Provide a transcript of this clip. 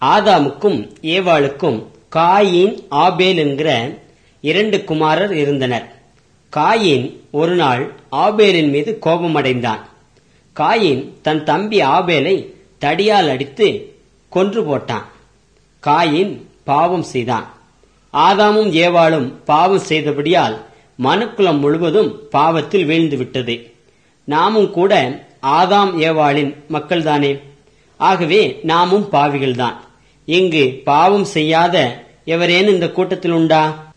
ஆதாமுக்கும் ஏவாளுக்கும் coin ஆபேல் என்கிற இரண்டு குமாரர் இருந்தனர் காயின் ஒரு நாள் ஆபேலின் மீது கோபமடைந்தான் காயின் தன் தம்பி ஆபேலை தடியால் அடித்து கொன்று போட்டான் காயின் பாவம் செய்தான் ஆதாமும் ஏவாளும் பாவம் செய்தபடியால் மனுக்குலம் முழுவதும் பாவத்தில் வீழ்ந்து விட்டது நாமும் கூட ஆதாம் ஏவாளின் மக்கள்தானே ஆகவே நாமும் பாவிகள்தான் இங்கு பாவம் செய்யாத எவரேனும் இந்த கூட்டத்தில் உண்டா